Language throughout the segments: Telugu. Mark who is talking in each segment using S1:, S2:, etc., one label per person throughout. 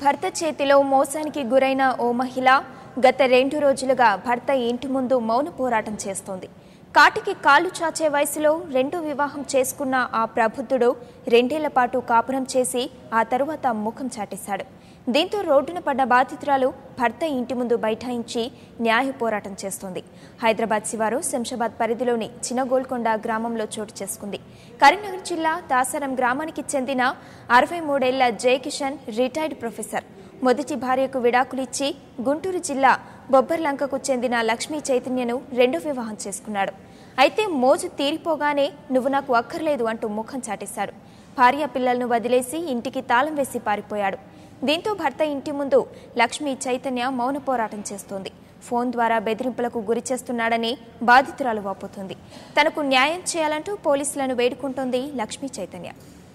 S1: భర్త చేతిలో మోసానికి గురైన ఓ మహిళ గత రెండు రోజులుగా భర్త ఇంటి ముందు మౌన పోరాటం చేస్తోంది కాటికి కాళ్ళు చాచే వయసులో రెండో వివాహం చేసుకున్న ఆ ప్రబుద్ధుడు రెండేళ్ల పాటు కాపురం చేసి ఆ తరువాత ముఖం చాటేశాడు దీంతో రోడ్డున పడ్డ బాధితురాలు భర్త ఇంటి ముందు బైఠాయించి న్యాయ పోరాటం చేస్తోంది హైదరాబాద్ శివారు శంషాబాద్ పరిధిలోని చినగోల్కొండ గ్రామంలో చోటు చేసుకుంది కరీంనగర్ జిల్లా దాసరం గ్రామానికి చెందిన అరవై మూడేళ్ల జయకిషన్ రిటైర్డ్ ప్రొఫెసర్ మొదటి భార్యకు విడాకులిచ్చి గుంటూరు జిల్లా బొబ్బర్లంకకు చెందిన లక్ష్మీ చైతన్యను రెండో వివాహం చేసుకున్నాడు అయితే మోజు తీరిపోగానే నువ్వు నాకు అక్కర్లేదు అంటూ ముఖం చాటేశాడు భార్య పిల్లలను వదిలేసి ఇంటికి తాళం వేసి పారిపోయాడు దీంతో భర్త ఇంటి ముందు లక్ష్మీ చైతన్య మౌన పోరాటం చేస్తోంది ఫోన్ ద్వారా బెదిరింపులకు గురి చేస్తున్నాడని బాధితురాలు వాపోతుంది తనకు న్యాయం చేయాలంటూ పోలీసులను వేడుకుంటోంది లక్ష్మీ చైతన్య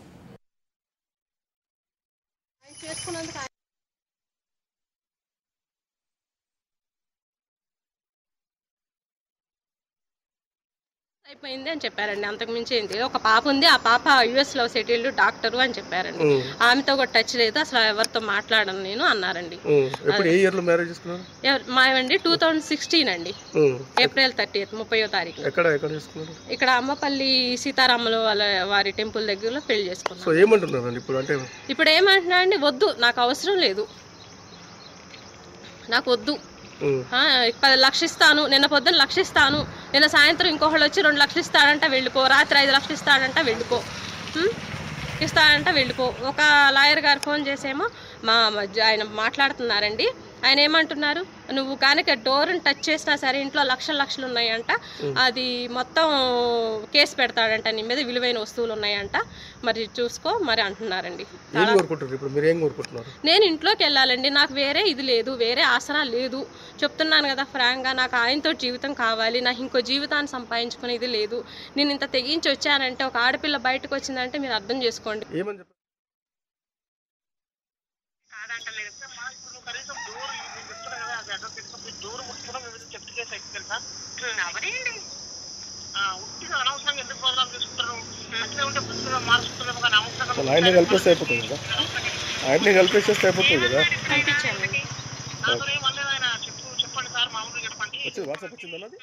S2: అయిపోయింది అని చెప్పారండి అంతకు మించి ఏంటి ఒక పాప ఉంది ఆ పాప యుఎస్ లో సెటిల్డ్ డాక్టర్ అని చెప్పారండి
S3: ఉమ్.
S2: ఆమెతో కూడా టచ్ లేదు అసలు ఎవరితో మాట్లాడను నేను అన్నారండి
S3: ఉమ్. ఎప్పుడు ఏ ఇయర్ లో మ్యారేజ్ చేసుకున్నారు
S2: ఎవ- మావండి టూ థౌజండ్ సిక్స్టీన్ అండి
S3: ఉమ్.
S2: ఏప్రిల్ థర్టీ ముప్పయో తారీఖు
S3: ఎక్కడ ఎక్కడ చేసుకున్నారు
S2: ఇక్కడ అమ్మపల్లి సీతారాములు వాళ్ళ వారి టెంపుల్ దగ్గరలో పెళ్లి చేసుకున్నాం
S3: సో ఏమంటున్నారండి ఇప్పుడు అంటే
S2: ఇప్పుడు ఏమంటున్నా అండి వద్దు నాకు అవసరం లేదు నాకు వద్దు
S3: ఉమ్.
S2: ఆ, పది లక్షలు ఇస్తాను నిన్న పొద్దున్న లక్ష ఇస్తాను నిన్న సాయంత్రం ఇంకొకళ్ళు వచ్చి రెండు లక్షలు ఇస్తాడంట వెళ్ళిపో రాత్రి ఐదు లక్షలు ఇస్తాడంట వెళ్ళిపో ఉం? ఇస్తాడంట వెళ్ళిపో ఒక లాయర్ గారు ఫోన్ చేసేమో మా మధ్య ఆయన మాట్లాడుతున్నారండి ఆయన ఏమంటున్నారు నువ్వు కనుక డోర్ని టచ్ చేసినా సరే ఇంట్లో లక్షలు లక్షలు ఉన్నాయంట అది మొత్తం కేసు పెడతాడంట నీ మీద విలువైన వస్తువులు ఉన్నాయంట మరి చూసుకో మరి అంటున్నారండి
S3: ఏం కోరుకుంటారు ఇప్పుడు మీరు ఏం కోరుకుంటున్నారు
S2: నేను ఇంట్లోకి వెళ్ళాలండి నాకు వేరే ఇది లేదు వేరే ఆసరా లేదు చెప్తున్నాను కదా ఫ్రాంక్గా నాకు ఆయనతో జీవితం కావాలి నాకు ఇంకో జీవితాన్ని సంపాదించుకునేది లేదు నేను ఇంత తెగించి వచ్చానంటే ఒక ఆడపిల్ల బయటకు వచ్చిందంటే మీరు అర్థం చేసుకోండి
S3: ఏమని చెప్పారు
S4: అవనండి ఉట్టిగా అనవసరంగా ఎందుకు ప్రోగ్రామ్ తీసుకుంటారు అట్లే ఉంటే పుస్తకం మార్చుకుంటారేమో కానీ అవసరంగా
S3: వాళ్ళు ఆయనే కలిపేస్తే అయిపోతుంది కదా ఆయనే కలిపేసేస్తే అయిపోతుంది కదా
S2: కనిపించాను
S4: నాతో ఏమనలేదు ఆయన చెప్పు చెప్పండి సార్ మామూలుగా చెప్పండి
S3: వచ్చింది వాట్సాప్ వచ్చింది అన్నది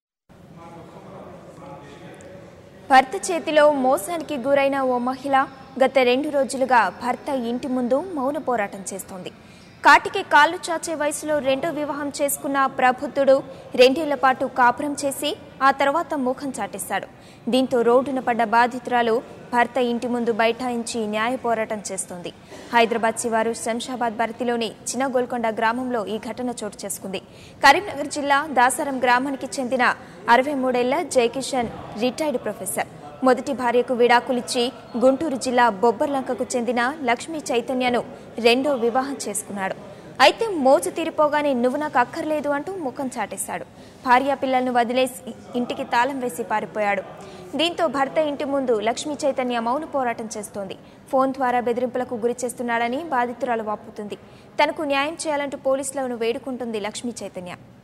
S1: భర్త చేతిలో మోసానికి గురైన ఓ మహిళ గత రెండు రోజులుగా భర్త ఇంటి ముందు మౌన పోరాటం చేస్తోంది కాటికి కాళ్ళు చాచే వయసులో రెండో వివాహం చేసుకున్న ప్రబుద్ధుడు రెండేళ్ల పాటు కాపురం చేసి ఆ తర్వాత ముఖం చాటేశాడు దీంతో రోడ్డున పడ్డ బాధితురాలు భర్త ఇంటి ముందు బైఠాయించి న్యాయ పోరాటం చేస్తోంది హైదరాబాద్ శివారు శంషాబాద్ భర్తీలోని చిన్న గోల్కొండ గ్రామంలో ఈ ఘటన చోటు చేసుకుంది కరీంనగర్ జిల్లా దాసరం గ్రామానికి చెందిన అరవై మూడేళ్ల జయకిషన్ రిటైర్డ్ ప్రొఫెసర్ మొదటి భార్యకు విడాకులిచ్చి గుంటూరు జిల్లా బొబ్బర్లంకకు చెందిన లక్ష్మీ చైతన్యను రెండో వివాహం చేసుకున్నాడు అయితే మోజు తీరిపోగానే నువ్వు నాకు అక్కర్లేదు అంటూ ముఖం చాటేశాడు భార్య పిల్లలను వదిలేసి ఇంటికి తాళం వేసి పారిపోయాడు దీంతో భర్త ఇంటి ముందు లక్ష్మీ చైతన్య మౌన పోరాటం చేస్తోంది ఫోన్ ద్వారా బెదిరింపులకు గురి చేస్తున్నాడని బాధితురాలు వాపుతుంది తనకు న్యాయం చేయాలంటూ పోలీసులను వేడుకుంటుంది లక్ష్మీ చైతన్య